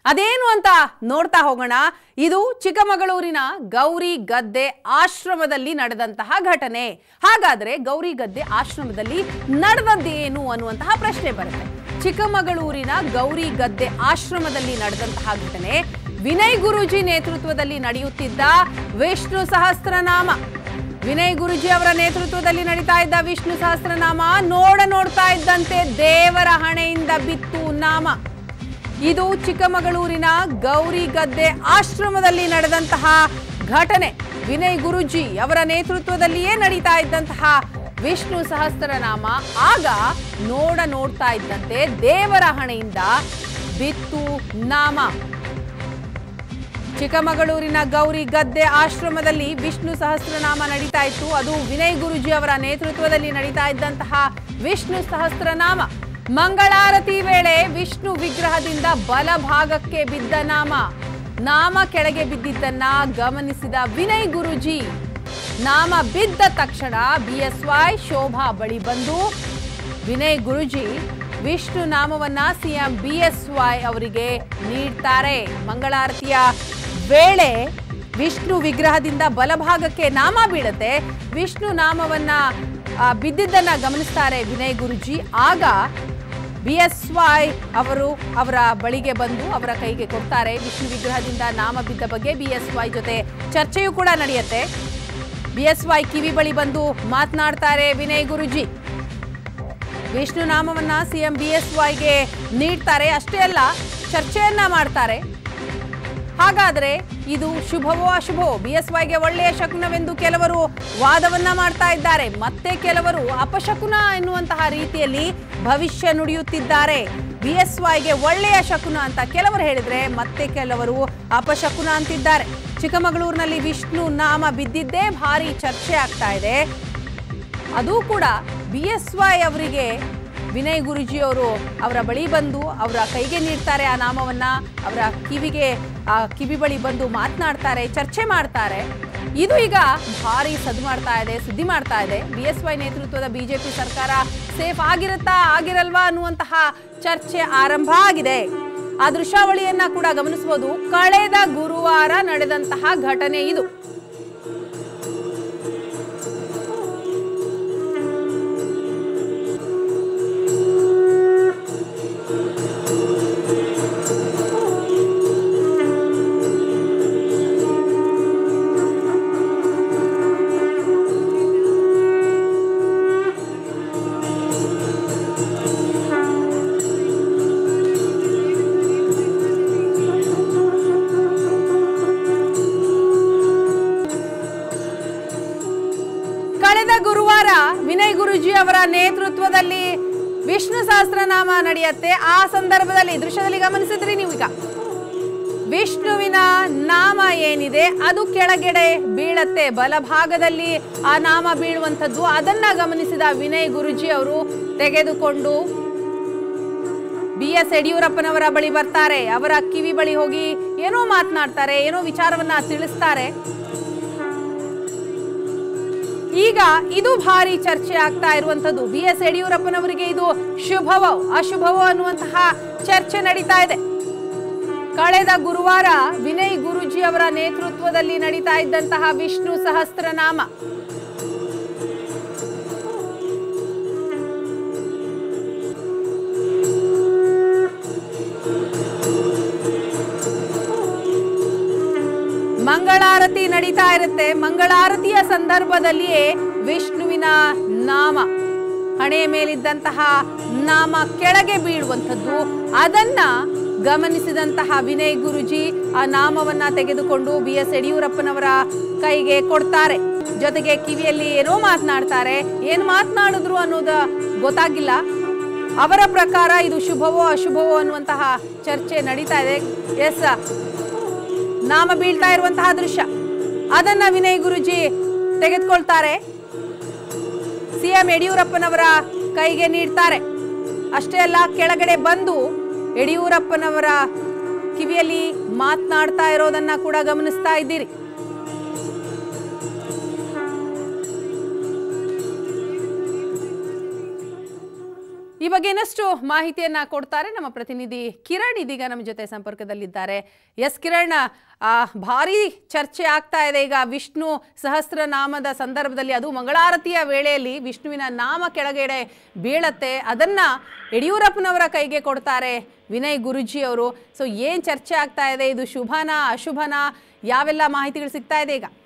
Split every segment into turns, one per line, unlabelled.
ಅದೇನು ಅಂತ ನೋಡ್ತಾ ಹೋಗೋಣ ಇದು ಚಿಕ್ಕಮಗಳೂರಿನ ಗೌರಿ ಗದ್ದೆ ಆಶ್ರಮದಲ್ಲಿ ನಡೆದಂತಹ ಘಟನೆ ಹಾಗಾದ್ರೆ ಗೌರಿ ಗದ್ದೆ ಆಶ್ರಮದಲ್ಲಿ ನಡೆದದ್ದೇನು ಅನ್ನುವಂತಹ ಪ್ರಶ್ನೆ ಬರುತ್ತೆ ಚಿಕ್ಕಮಗಳೂರಿನ ಗೌರಿ ಗದ್ದೆ ಆಶ್ರಮದಲ್ಲಿ ನಡೆದಂತಹ ಘಟನೆ ವಿನಯ್ ಗುರೂಜಿ ನೇತೃತ್ವದಲ್ಲಿ ನಡೆಯುತ್ತಿದ್ದ ವಿಷ್ಣು ಸಹಸ್ರನಾಮ ವಿನಯ್ ಗುರುಜಿ ಅವರ ನೇತೃತ್ವದಲ್ಲಿ ನಡೀತಾ ಇದ್ದ ವಿಷ್ಣು ಸಹಸ್ರನಾಮ ನೋಡ ನೋಡ್ತಾ ಇದ್ದಂತೆ ದೇವರ ಹಣೆಯಿಂದ ಬಿತ್ತು ನಾಮ ಇದು ಚಿಕ್ಕಮಗಳೂರಿನ ಗೌರಿ ಗದ್ದೆ ಆಶ್ರಮದಲ್ಲಿ ನಡೆದಂತಹ ಘಟನೆ ವಿನಯ್ ಗುರುಜಿ ಅವರ ನೇತೃತ್ವದಲ್ಲಿಯೇ ನಡೀತಾ ಇದ್ದಂತಹ ವಿಷ್ಣು ಸಹಸ್ರನಾಮ ಆಗ ನೋಡ ನೋಡ್ತಾ ಇದ್ದಂತೆ ದೇವರ ಹಣೆಯಿಂದ ಬಿತ್ತು ನಾಮ ಚಿಕ್ಕಮಗಳೂರಿನ ಗೌರಿ ಗದ್ದೆ ಆಶ್ರಮದಲ್ಲಿ ವಿಷ್ಣು ಸಹಸ್ರನಾಮ ನಡೀತಾ ಇತ್ತು ಅದು ವಿನಯ್ ಗುರುಜಿ ಅವರ ನೇತೃತ್ವದಲ್ಲಿ ನಡೀತಾ ಇದ್ದಂತಹ ವಿಷ್ಣು ಸಹಸ್ರನಾಮ ಮಂಗಳಾರತಿ ವೇಳೆ ವಿಷ್ಣು ವಿಗ್ರಹದಿಂದ ಬಲಭಾಗಕ್ಕೆ ಬಿದ್ದ ನಾಮ ನಾಮ ಕೆಳಗೆ ಬಿದ್ದಿದ್ದನ್ನ ಗಮನಿಸಿದ ವಿನಯ್ ಗುರುಜಿ ನಾಮ ಬಿದ್ದ ತಕ್ಷಣ ಬಿಎಸ್ವೈ ಶೋಭಾ ಬಳಿ ಬಂದು ವಿನಯ್ ಗುರುಜಿ ವಿಷ್ಣು ನಾಮವನ್ನ ಸಿಎಂ ಬಿಎಸ್ವೈ ಅವರಿಗೆ ನೀಡ್ತಾರೆ ಮಂಗಳಾರತಿಯ ವೇಳೆ ವಿಷ್ಣು ವಿಗ್ರಹದಿಂದ ಬಲಭಾಗಕ್ಕೆ ನಾಮ ಬೀಳುತ್ತೆ ವಿಷ್ಣು ನಾಮವನ್ನ ಆ, ಬಿದ್ದಿದ್ದನ್ನ ಗಮನಿಸ್ತಾರೆ ವಿನಯ್ ಗುರುಜಿ ಆಗ ಬಿ ಎಸ್ ವೈ ಅವರು ಅವರ ಬಳಿಗೆ ಬಂದು ಅವರ ಕೈಗೆ ಕೊಡ್ತಾರೆ ವಿಷ್ಣು ವಿಗ್ರಹದಿಂದ ನಾಮ ಬಿದ್ದ ಬಗ್ಗೆ ಬಿ ಎಸ್ ವೈ ಜೊತೆ ಚರ್ಚೆಯೂ ಕೂಡ ನಡೆಯುತ್ತೆ ಬಿ ಎಸ್ ವೈ ಕಿವಿ ಬಳಿ ಬಂದು ಮಾತನಾಡ್ತಾರೆ ವಿನಯ್ ಗುರುಜಿ ವಿಷ್ಣು ನಾಮವನ್ನ ಸಿಎಂ ಬಿ ಎಸ್ ವೈಗೆ ನೀಡ್ತಾರೆ ಅಷ್ಟೇ ಅಲ್ಲ ಚರ್ಚೆಯನ್ನ ಮಾಡ್ತಾರೆ ಹಾಗಾದ್ರೆ ಇದು ಶುಭವೋ ಅಶುಭವೋ ಬಿ ಎಸ್ ವೈಗೆ ಒಳ್ಳೆಯ ಶಕುನವೆಂದು ಕೆಲವರು ವಾದವನ್ನ ಮಾಡ್ತಾ ಇದ್ದಾರೆ ಮತ್ತೆ ಕೆಲವರು ಅಪಶಕುನ ಎನ್ನುವಂತಹ ರೀತಿಯಲ್ಲಿ ಭವಿಷ್ಯ ನುಡಿಯುತ್ತಿದ್ದಾರೆ ಬಿ ಎಸ್ ವೈಗೆ ಒಳ್ಳೆಯ ಶಕುನ ಅಂತ ಕೆಲವರು ಹೇಳಿದ್ರೆ ಮತ್ತೆ ಕೆಲವರು ಅಪಶಕುನ ಅಂತಿದ್ದಾರೆ ಚಿಕ್ಕಮಗಳೂರಿನಲ್ಲಿ ವಿಷ್ಣು ನಾಮ ಬಿದ್ದಿದ್ದೇ ಭಾರಿ ಚರ್ಚೆ ಆಗ್ತಾ ಇದೆ ಅದು ಕೂಡ ಬಿ ಎಸ್ ವೈ ಅವರಿಗೆ ವಿನಯ್ ಗುರುಜಿ ಅವರು ಅವರ ಬಳಿ ಬಂದು ಅವರ ಕೈಗೆ ನೀಡ್ತಾರೆ ಆ ನಾಮವನ್ನ ಅವರ ಕಿವಿಗೆ ಆ ಕಿವಿ ಬಳಿ ಬಂದು ಮಾತನಾಡ್ತಾರೆ ಚರ್ಚೆ ಮಾಡ್ತಾರೆ ಇದು ಈಗ ಭಾರಿ ಸದ್ದು ಮಾಡ್ತಾ ಇದೆ ಸುದ್ದಿ ಮಾಡ್ತಾ ಇದೆ ಬಿ ಎಸ್ ವೈ ನೇತೃತ್ವದ ಬಿಜೆಪಿ ಸರ್ಕಾರ ಸೇಫ್ ಆಗಿರುತ್ತಾ ಆಗಿರಲ್ವಾ ಅನ್ನುವಂತಹ ಚರ್ಚೆ ಆರಂಭ ಆಗಿದೆ ಆ ದೃಶ್ಯಾವಳಿಯನ್ನ ಕೂಡ ಗಮನಿಸಬಹುದು ಕಳೆದ ಗುರುವಾರ ನಡೆದಂತಹ ಘಟನೆ ಇದು ಕಳೆದ ಗುರುವಾರ ವಿನಯ್ ಗುರುಜಿ ಅವರ ನೇತೃತ್ವದಲ್ಲಿ ವಿಷ್ಣು ಸಹಸ್ರನಾಮ ನಡೆಯುತ್ತೆ ಆ ಸಂದರ್ಭದಲ್ಲಿ ದೃಶ್ಯದಲ್ಲಿ ಗಮನಿಸಿದ್ರಿ ನೀವು ಈಗ ವಿಷ್ಣುವಿನ ನಾಮ ಏನಿದೆ ಅದು ಕೆಳಗಡೆ ಬೀಳತ್ತೆ ಬಲಭಾಗದಲ್ಲಿ ಆ ನಾಮ ಬೀಳುವಂಥದ್ದು ಅದನ್ನ ಗಮನಿಸಿದ ವಿನಯ್ ಗುರುಜಿ ಅವರು ತೆಗೆದುಕೊಂಡು ಬಿ ಎಸ್ ಯಡಿಯೂರಪ್ಪನವರ ಬಳಿ ಬರ್ತಾರೆ ಅವರ ಕಿವಿ ಬಳಿ ಹೋಗಿ ಏನೋ ಮಾತನಾಡ್ತಾರೆ ಏನೋ ವಿಚಾರವನ್ನ ತಿಳಿಸ್ತಾರೆ ಈಗ ಇದು ಭಾರಿ ಚರ್ಚೆ ಆಗ್ತಾ ಇರುವಂತದ್ದು ಬಿ ಎಸ್ ಯಡಿಯೂರಪ್ಪನವರಿಗೆ ಇದು ಶುಭವೋ ಅಶುಭವೋ ಅನ್ನುವಂತಹ ಚರ್ಚೆ ನಡೀತಾ ಇದೆ ಕಳೆದ ಗುರುವಾರ ವಿನಯ್ ಗುರುಜಿ ಅವರ ನೇತೃತ್ವದಲ್ಲಿ ನಡೀತಾ ಇದ್ದಂತಹ ವಿಷ್ಣು ಸಹಸ್ರನಾಮ ಮಂಗಳಾರತಿ ನಡೀತಾ ಇರುತ್ತೆ ಮಂಗಳಾರತಿಯ ಸಂದರ್ಭದಲ್ಲಿಯೇ ವಿಷ್ಣುವಿನ ನಾಮ ಹಣೆಯ ಮೇಲಿದ್ದಂತಹ ನಾಮ ಕೆಳಗೆ ಬೀಳುವಂಥದ್ದು ಅದನ್ನ ಗಮನಿಸಿದಂತಹ ವಿನಯ್ ಗುರುಜಿ ಆ ನಾಮವನ್ನ ತೆಗೆದುಕೊಂಡು ಬಿ ಎಸ್ ಯಡಿಯೂರಪ್ಪನವರ ಕೈಗೆ ಕೊಡ್ತಾರೆ ಜೊತೆಗೆ ಕಿವಿಯಲ್ಲಿ ಏನೋ ಮಾತನಾಡ್ತಾರೆ ಏನ್ ಮಾತನಾಡಿದ್ರು ಅನ್ನೋದು ಗೊತ್ತಾಗಿಲ್ಲ ಅವರ ಪ್ರಕಾರ ಇದು ಶುಭವೋ ಅಶುಭವೋ ಅನ್ನುವಂತಹ ಚರ್ಚೆ ನಡೀತಾ ಇದೆ ಎಸ್ ನಾಮ ಬೀಳ್ತಾ ಇರುವಂತಹ ದೃಶ್ಯ ಅದನ್ನ ವಿನಯ್ ಗುರುಜಿ ತೆಗೆದುಕೊಳ್ತಾರೆ ಸಿಎಂ ಯಡಿಯೂರಪ್ಪನವರ ಕೈಗೆ ನೀಡ್ತಾರೆ ಅಷ್ಟೇ ಅಲ್ಲ ಕೆಳಗಡೆ ಬಂದು ಯಡಿಯೂರಪ್ಪನವರ ಕಿವಿಯಲ್ಲಿ ಮಾತನಾಡ್ತಾ ಇರೋದನ್ನ ಕೂಡ ಗಮನಿಸ್ತಾ ಇದ್ದೀರಿ ಈ ಬಗ್ಗೆ ಇನ್ನಷ್ಟು ಮಾಹಿತಿಯನ್ನ ಕೊಡ್ತಾರೆ ನಮ್ಮ ಪ್ರತಿನಿಧಿ ಕಿರಣ್ ಇದೀಗ ನಮ್ಮ ಜೊತೆ ಸಂಪರ್ಕದಲ್ಲಿದ್ದಾರೆ ಎಸ್ ಕಿರಣ್ ಆ, ಭಾರಿ ಚರ್ಚೆ ಆಗ್ತಾ ಇದೆ ಈಗ ವಿಷ್ಣು ಸಹಸ್ರನಾಮದ ಸಂದರ್ಭದಲ್ಲಿ ಅದು ಮಂಗಳಾರತಿಯ ವೇಳೆಯಲ್ಲಿ ವಿಷ್ಣುವಿನ ನಾಮ ಕೆಳಗಡೆ ಬೀಳತ್ತೆ ಅದನ್ನ ಯಡಿಯೂರಪ್ಪನವರ ಕೈಗೆ ಕೊಡ್ತಾರೆ ವಿನಯ್ ಗುರುಜಿ ಅವರು ಸೊ ಏನ್ ಚರ್ಚೆ ಆಗ್ತಾ ಇದೆ ಇದು ಶುಭನಾ ಅಶುಭನಾ ಯಾವೆಲ್ಲ ಮಾಹಿತಿಗಳು ಸಿಗ್ತಾ ಇದೆ ಈಗ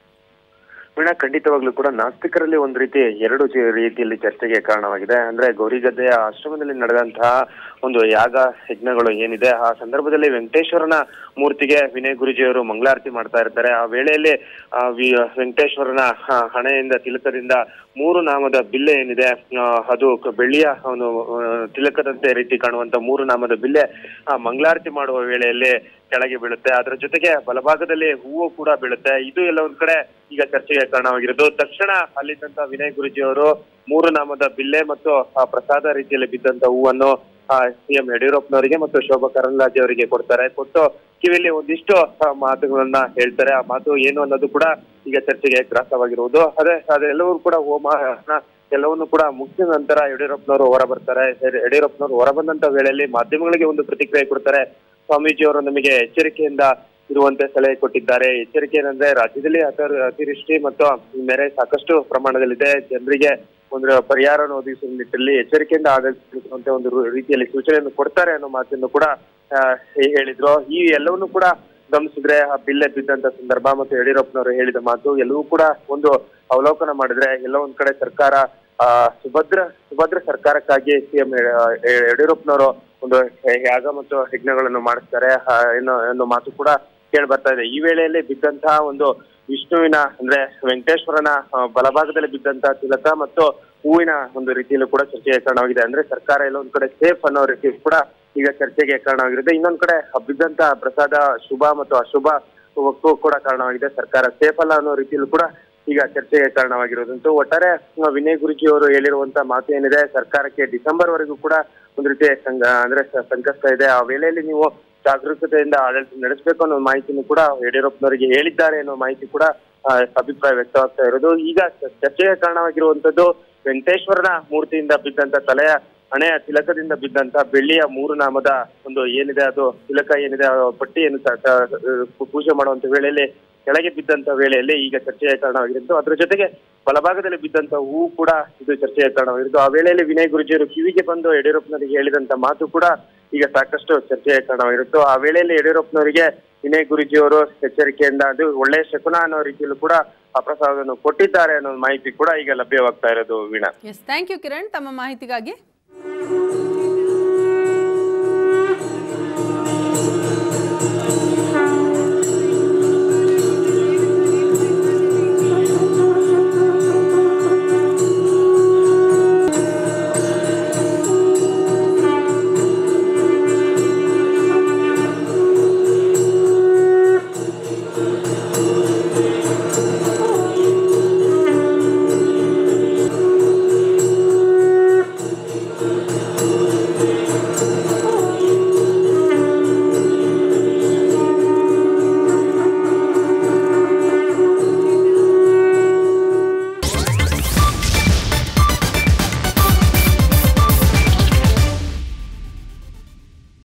ವೀಣಾ ಖಂಡಿತವಾಗ್ಲೂ ಕೂಡ ನಾಸ್ತಿಕರಲ್ಲಿ ಒಂದು ರೀತಿ ಎರಡು ಜಿ- ರೀತಿಯಲ್ಲಿ ಚರ್ಚೆಗೆ ಕಾರಣವಾಗಿದೆ ಅಂದ್ರೆ ಗೌರಿಗದ್ದೆಯ ಆಶ್ರಮದಲ್ಲಿ ನಡೆದಂತಹ ಒಂದು ಯಾಗ ಯಜ್ಞಗಳು ಏನಿದೆ ಆ ಸಂದರ್ಭದಲ್ಲಿ ವೆಂಕಟೇಶ್ವರನ ಮೂರ್ತಿಗೆ ವಿನಯ್ ಗುರುಜಿಯವರು ಮಂಗಳಾರತಿ ಮಾಡ್ತಾ ಇರ್ತಾರೆ ಆ ವೇಳೆಯಲ್ಲಿ ಆ ವಿ- ವೆಂಕಟೇಶ್ವರನ ಆ, ಹಣೆಯಿಂದ ತಿಲಕದಿಂದ ಮೂರು ನಾಮದ ಬಿಲ್ಲೆ ಏನಿದೆ ಆ, ಅದು ಕ- ಬೆಳ್ಳಿಯ ಒಂದು ಆ, ತಿಲಕದಂತೆ ರೀತಿ ಕಾಣುವಂತ ಮೂರು ನಾಮದ ಬಿಲ್ಲೆ ಆ ಮಂಗಳಾರತಿ ಮಾಡುವ ವೇಳೆಯಲ್ಲಿ ಕೆಳಗೆ ಬೀಳುತ್ತೆ ಅದರ ಜೊತೆಗೆ ಬಲಭಾಗದಲ್ಲಿ ಹೂವು ಕೂಡ ಬೀಳುತ್ತೆ ಇದು ಎಲ್ಲ ಒಂದ್ ಕಡೆ ಈಗ ಚರ್ಚೆಗೆ ಕಾರಣವಾಗಿರೋದು ತಕ್ಷಣ ಅಲ್ಲಿದ್ದಂತ ವಿನಯ್ ಗುರುಜಿ ಅವರು ಮೂರು ನಾಮದ ಬಿಲ್ಲೆ ಮತ್ತು ಆ ಪ್ರಸಾದ ರೀತಿಯಲ್ಲಿ ಬಿದ್ದಂತ ಹೂವನ್ನು ಸಿಎಂ ಯಡಿಯೂರಪ್ಪನವರಿಗೆ ಮತ್ತು ಶೋಭಾ ಕರಂದ್ಲಾಜೆ ಅವರಿಗೆ ಕೊಡ್ತಾರೆ ಕೊಟ್ಟು ಕಿವಿಯಲ್ಲಿ ಒಂದಿಷ್ಟು ಆ, ಮಾತುಗಳನ್ನ ಹೇಳ್ತಾರೆ ಆ ಮಾತು ಏನು ಅನ್ನೋದು ಕೂಡ ಈಗ ಚರ್ಚೆಗೆ ಗ್ರಾಸವಾಗಿರುವುದು ಅದೇ ಅದೆಲ್ಲವೂ ಕೂಡ ಹೋಮ ಹವನ ಎಲ್ಲವನ್ನು ಕೂಡ ಮುಗಿದ ನಂತರ ಯಡಿಯೂರಪ್ಪನವರು ಹೊರ ಬರ್ತಾರೆ ಯಡಿ- ಯಡಿಯೂರಪ್ಪನವರು ಹೊರ ಬಂದಂತ ವೇಳೆಯಲ್ಲಿ ಮಾಧ್ಯಮಗಳಿಗೆ ಒಂದು ಪ್ರತಿಕ್ರಿಯೆ ಕೊಡ್ತಾರೆ ಸ್ವಾಮೀಜಿಯವರು ನಮಗೆ ಎಚ್ಚರಿಕೆಯಿಂದ ಇರುವಂತೆ ಸಲಹೆ ಕೊಟ್ಟಿದ್ದಾರೆ ಎಚ್ಚರಿಕೆ ಏನಂದ್ರೆ ರಾಜ್ಯದಲ್ಲಿ ಅತಿ ಅತಿವೃಷ್ಟಿ ಮತ್ತು ನೆರೆ ಸಾಕಷ್ಟು ಪ್ರಮಾಣದಲ್ಲಿದೆ ಜನರಿಗೆ ಒಂದು ಪರಿಹಾರವನ್ನು ಒದಗಿಸುವ ನಿಟ್ಟಿನಲ್ಲಿ ಎಚ್ಚರಿಕೆಯಿಂದ ಆಡಳಿಸುವಂತೆ ಒಂದು ರು- ರೀತಿಯಲ್ಲಿ ಸೂಚನೆಯನ್ನು ಕೊಡ್ತಾರೆ ಅನ್ನೋ ಮಾತನ್ನು ಕೂಡ ಆ, ಹೇಳಿದ್ರು ಈ ಎಲ್ಲವನ್ನು ಕೂಡ ಗಮನಿಸಿದ್ರೆ ಆ ಬಿಲ್ಲೆ ಬಿದ್ದಂತ ಸಂದರ್ಭ ಮತ್ತು ಯಡಿಯೂರಪ್ಪನವರು ಹೇಳಿದ ಮಾತು ಎಲ್ಲವೂ ಕೂಡ ಒಂದು ಅವಲೋಕನ ಮಾಡಿದ್ರೆ ಎಲ್ಲ ಒಂದ್ ಕಡೆ ಸರ್ಕಾರ ಆ ಸುಭದ್ರ ಸುಭದ್ರ ಸರ್ಕಾರಕ್ಕಾಗಿ ಸಿಎಂ ಯಡಿಯೂರಪ್ಪನವರು ಒಂದು ಯಾಗ ಮತ್ತು ಯಜ್ಞಗಳನ್ನು ಮಾಡಿಸ್ತಾರೆ ಆ, ಎನ್ನೋ ಎನ್ನೋ ಮಾತು ಕೂಡ ಕೇಳಿ ಬರ್ತಾ ಇದೆ ಈ ವೇಳೆಯಲ್ಲಿ ಬಿದ್ದಂತಹ ಒಂದು ವಿಷ್ಣುವಿನ ಅಂದ್ರೆ ವೆಂಕಟೇಶ್ವರನ ಆ, ಬಲಭಾಗದಲ್ಲಿ ಬಿದ್ದಂತಹ ತಿಲಕ ಮತ್ತು ಹೂವಿನ ಒಂದು ರೀತಿಯಲ್ಲೂ ಕೂಡ ಚರ್ಚೆಗೆ ಕಾರಣವಾಗಿದೆ ಅಂದ್ರೆ ಸರ್ಕಾರ ಎಲ್ಲ ಒಂದ್ ಕಡೆ ಸೇಫ್ ಅನ್ನೋ ರೀತಿ ಕೂಡ ಈಗ ಚರ್ಚೆಗೆ ಕಾರಣವಾಗಿರುತ್ತೆ ಇನ್ನೊಂದ್ ಕಡೆ ಆ ಬಿದ್ದಂತ ಪ್ರಸಾದ ಶುಭ ಮತ್ತು ಅಶುಭ ವಕ್ಕು ಕೂಡ ಕಾರಣವಾಗಿದೆ ಸರ್ಕಾರ ಸೇಫ್ ಅಲ್ಲ ಅನ್ನೋ ರೀತಿಯಲ್ಲೂ ಕೂಡ ಈಗ ಚರ್ಚೆಗೆ ಕಾರಣವಾಗಿರೋದಂತೂ ಒಟ್ಟಾರೆ ಆ, ವಿನಯ್ ಗುರುಜಿ ಅವರು ಹೇಳಿರುವಂತ ಮಾತು ಏನಿದೆ ಸರ್ಕಾರಕ್ಕೆ ಡಿಸೆಂಬರ್ ವರೆಗೂ ಕೂಡ ಒಂದು ರೀತಿ ಸಂಗ ಅಂದ್ರೆ ಸ- ಸಂಕಷ್ಟ ಇದೆ ಆ ವೇಳೆಯಲ್ಲಿ ನೀವು ಜಾಗರೂಕತೆಯಿಂದ ಆಡಳಿತ ನಡೆಸಬೇಕು ಅನ್ನೋ ಮಾಹಿತಿನೂ ಕೂಡ ಯಡಿಯೂರಪ್ಪನವರಿಗೆ ಹೇಳಿದ್ದಾರೆ ಅನ್ನೋ ಮಾಹಿತಿ ಕೂಡ ಆ, ಅಭಿಪ್ರಾಯ ವ್ಯಕ್ತವಾಗ್ತಾ ಇರೋದು ಈಗ ಚ- ಚರ್ಚೆಗೆ ಕಾರಣವಾಗಿರುವಂತದ್ದು ವೆಂಕಟೇಶ್ವರನ ಮೂರ್ತಿಯಿಂದ ಬಿದ್ದಂತ ತಲೆಯ ಹಣೆಯ ತಿಲಕದಿಂದ ಬಿದ್ದಂತ ಬೆಳ್ಳಿಯ ಮೂರು ನಾಮದ ಒಂದು ಏನಿದೆ ಅದು ತಿಲಕ ಏನಿದೆ ಆ ಪಟ್ಟಿಯನ್ನು ಸ- ಸ- ಪೂಜೆ ಮಾಡುವಂತ ವೇಳೆಯಲ್ಲಿ ಕೆಳಗೆ ಬಿದ್ದಂತ ವೇಳೆಯಲ್ಲಿ ಈಗ ಚರ್ಚೆಯ ಕಾರಣವಾಗಿದ್ದು ಅದ್ರ ಜೊತೆಗೆ ಬಲಭಾಗದಲ್ಲಿ ಬಿದ್ದಂತ ಹೂ ಕೂಡ ಇದು ಚರ್ಚೆಯ ಕಾರಣವಾಗಿದ್ದು ಆ ವೇಳೆಯಲ್ಲಿ ವಿನಯ್ ಗುರುಜಿಯವರು ಕಿವಿಗೆ ಬಂದು ಯಡಿಯೂರಪ್ಪನವರಿಗೆ ಹೇಳಿದಂತ ಮಾತು ಕೂಡ ಈಗ ಸಾಕಷ್ಟು ಚರ್ಚೆಯ ಕಾರಣವಾಗಿರುತ್ತು ಆ ವೇಳೆಯಲ್ಲಿ ಯಡಿಯೂರಪ್ಪನವರಿಗೆ ವಿನಯ್ ಗುರುಜಿಯವರು ಎಚ್ಚರಿಕೆಯಿಂದ ಅದು ಒಳ್ಳೆಯ ಶಕುನ ಅನ್ನೋ ರೀತಿಯಲ್ಲೂ ಕೂಡ ಆ ಪ್ರಸಾದವನ್ನು ಕೊಟ್ಟಿದ್ದಾರೆ ಅನ್ನೋ ಮಾಹಿತಿ ಕೂಡ ಈಗ ಲಭ್ಯವಾಗ್ತಾ ಇರೋದು Veena
S thank you Kiran ತಮ್ಮ ಮಾಹಿತಿಗಾಗಿ